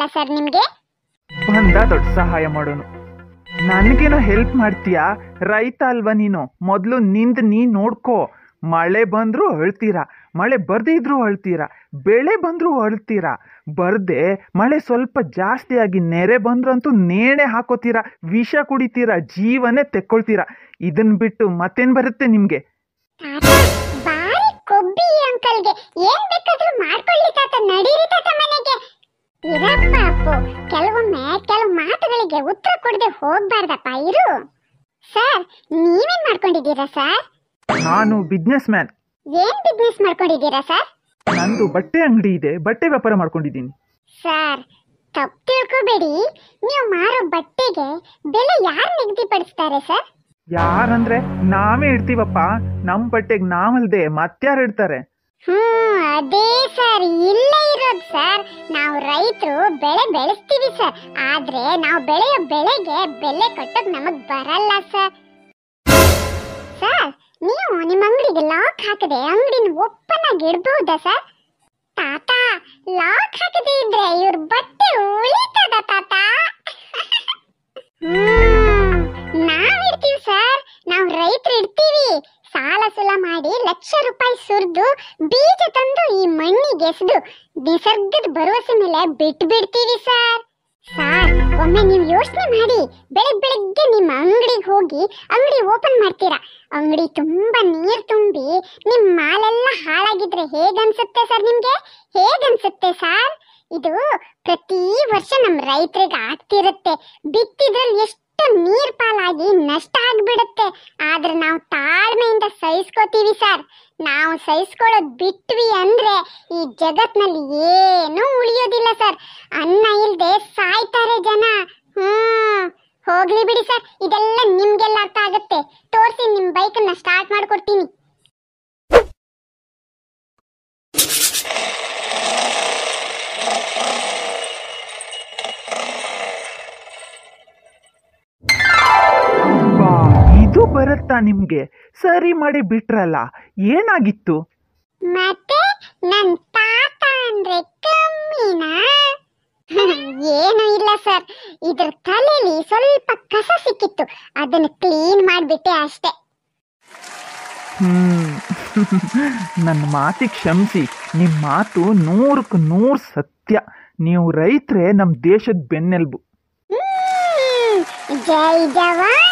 ಬೇಕಲ್ಲ ಸರ್ ನಿಮ್ಗೆ ಬಂದ ದೊಡ್ಡ ಸಹಾಯ ಮಾಡೋನು ನನಗೇನೋ ಹೆಲ್ಪ್ ಮಾಡ್ತೀಯಾ ರೈತ ಅಲ್ವಾ ನೀನು ಮೊದಲು ನಿಂದು ನೀ ನೋಡ್ಕೋ ಮಳೆ ಬಂದರೂ ಅಳ್ತೀರಾ ಮಳೆ ಬರ್ದೇ ಇದ್ರೂ ಅಳ್ತೀರಾ ಬೆಳೆ ಬಂದರೂ ಅಳ್ತೀರಾ ಬರ್ದೆ ಮಳೆ ಸ್ವಲ್ಪ ಜಾಸ್ತಿ ಆಗಿ ನೆರೆ ಬಂದ್ರಂತೂ ನೇಣೆ ಹಾಕೋತೀರಾ ವಿಷ ಕುಡಿತೀರಾ ಜೀವನೇ ತೆಕ್ಕೊಳ್ತೀರಾ ಇದನ್ನ ಬಿಟ್ಟು ಮತ್ತೇನು ಬರುತ್ತೆ ನಿಮಗೆ ತಾತ ಬಾರಿ ಕೊಬ್ಬಿ ಈ ಅಂಕಲ್ಗೆ ಏನ್ ಬೇಕಾದ್ರೂ ಮಾಡ್ಕೊಳ್ಳಿ ತಾತ ನಡೀರಿ ತಾತ ಮನೆಗೆ ಇರಪ್ಪ ಅಪ್ಪು ಕೆಲವೊಮ್ಮೆ ಕೆಲವು ಮಾತುಗಳಿಗೆ ಉತ್ತರ ಕೊಡದೆ ಹೋಗ್ಬಾರ್ದಪ್ಪ ಇರು ಸರ್ ನೀವೇನ್ ಮಾಡ್ಕೊಂಡಿದ್ದೀರಾ ಸರ್ ನಾನು ಬಿಸ್ನೆಸ್ ಮ್ಯಾನ್ ಏನ್ ಬಿಸ್ನೆಸ್ ಮಾಡ್ಕೊಂಡಿದ್ದೀರಾ ಸರ್ ನಂದು ಬಟ್ಟೆ ಅಂಗಡಿ ಇದೆ ಬಟ್ಟೆ ವ್ಯಾಪಾರ ಮಾಡ್ಕೊಂಡಿದ್ದೀನಿ ಸರ್ ತಪ್ಪು ತಿಳ್ಕೊಬೇಡಿ ನೀವು ಮಾರೋ ಬಟ್ಟೆಗೆ ಬೆಲೆ ಯಾರು ನಿಗದಿಪಡಿಸ್ತಾರೆ ಸರ್ ಯಾರಂದ್ರೆ ನಾವೇ ಇಡ್ತೀವಪ್ಪ ನಮ್ಮ ಬಟ್ಟೆಗೆ ನಾವಲ್ದೆ ಮತ್ಯಾರು ಇಡ್ತಾರೆ ಹ್ಮ್ ಅದೇ ಸರ್ ಇಲ್ಲೇ ಇರೋದು ಸರ್ ನಾವು ರೈತರು ಬೆಳೆ ಬೆಳೆಸ್ತೀವಿ ಸರ್ ಆದ್ರೆ ನಾವು ಬೆಳೆಯೋ ಬೆಳೆಗೆ ಬೆಲೆ ಕಟ್ಟೋಕ್ ನಮಗ್ ಬರಲ್ಲ ಸರ್ ಸರ್ ನೀವು ನಿಮ್ಮ ಅಂಗಡಿಗೆ ಲಾಕ್ ಹಾಕದೆ ಅಂಗಡಿನ ಓಪನ್ ಆಗಿ ಇಡಬಹುದಾ ಸರ್ ತಾತ ಲಾಕ್ ಹಾಕದೆ ಇದ್ರೆ ಇವ್ರ ಬಟ್ಟೆ ಉಳಿತದ ತಾತ ಹ್ಮ್ ನಾವ್ ಇಡ್ತೀವಿ ಸರ್ ನಾವು ರೈತರು ಇಡ್ತೀವಿ ಸಾಲ ಸುಲ ಮಾಡಿ ಲಕ್ಷ ರೂಪಾಯಿ ಸುರಿದು ಬೀಜ ತಂದು ಈ ಮಣ್ಣಿಗೆ ಎಸೆದು ನಿಸರ್ಗದ ಭರವಸೆ ಮೇಲೆ ಬಿಟ್ಟು ಬಿಡ್ತೀವಿ ಸರ್ ಸರ್ ಒಮ್ಮೆ ನೀವು ಯೋಚನೆ ಮಾಡಿ ಬೆಳಗ್ ಬೆಳಗ್ಗೆ ನಿಮ್ಮ ಅಂಗಡಿಗೆ ಹೋಗಿ ಅಂಗಡಿ ಓಪನ್ ಮಾಡ್ತೀರಾ ಅಂಗಡಿ ತುಂಬಾ ನೀರ್ ತುಂಬಿ ನಿಮ್ ಮಾಲೆಲ್ಲ ಹಾಳಾಗಿದ್ರೆ ಹೇಗನ್ಸುತ್ತೆ ಸರ್ ನಿಮ್ಗೆ ಹೇಗನ್ಸುತ್ತೆ ಸರ್ ಇದು ಪ್ರತಿ ವರ್ಷ ನಮ್ ರೈತರಿಗೆ ಆಗ್ತಿರುತ್ತೆ ಬಿತ್ತಿದ್ರಲ್ಲಿ ಎಷ್ಟು ನೀರ್ ಪಾಲಾಗಿ ನಷ್ಟ ಆಗ್ಬಿಡುತ್ತೆ ಆದ್ರೆ ನಾವು ತಾಳ್ಮೆಯಿಂದ ಸಹಿಸ್ಕೋತೀವಿ ಸರ್ ನಾವು ಸಹಿಸ್ಕೊಳ್ಳೋದ್ ಬಿಟ್ವಿ ಅಂದ್ರೆ ಈ ಜಗತ್ನಲ್ಲಿ ಏನೂ ಉಳಿಯೋದಿಲ್ಲ ಸರ್ ಅನ್ನ ಇಲ್ದೆ ಸಾಯ್ತಾರೆ ಜನ ಹ್ಮ್ ಹೋಗ್ಲಿ ಬಿಡಿ ಸರ್ ಇದೆಲ್ಲ ನಿಮ್ಗೆಲ್ಲ ಅರ್ಥ ಆಗುತ್ತೆ ತೋರಿಸಿ ನಿಮ್ ಬೈಕನ್ನ ಸ್ಟಾರ್ಟ್ ಮಾಡ್ಕೊಡ್ತೀನಿ ಅಬ್ಬಾ, ಇದು ಬರುತ್ತಾ ನಿಮ್ಗೆ ಸರಿ ಮಾಡಿ ಬಿಟ್ರಲ್ಲ ಏನಾಗಿತ್ತು ಮತ್ತೆ ನನ್ ತಾತ ಅಂದ್ರೆ ಕಮ್ಮಿನಾ ಏನು ಇಲ್ಲ ಸರ್ ಇದ್ರ ತಲೆಯಲ್ಲಿ ಸ್ವಲ್ಪ ಕಸ ಸಿಕ್ಕಿತ್ತು ಅದನ್ನ ಕ್ಲೀನ್ ಮಾಡ್ಬಿಟ್ಟೆ ಅಷ್ಟೇ ಹ್ಮ್ ನನ್ನ ಮಾತಿಗೆ ಕ್ಷಮಿಸಿ ನಿಮ್ಮ ಮಾತು ನೂರಕ್ಕೆ ನೂರು ಸತ್ಯ ನೀವು ರೈತರೇ ನಮ್ಮ ದೇಶದ ಬೆನ್ನೆಲುಬು ಹ್ಮ್. ಜೈ ಜವಾನ್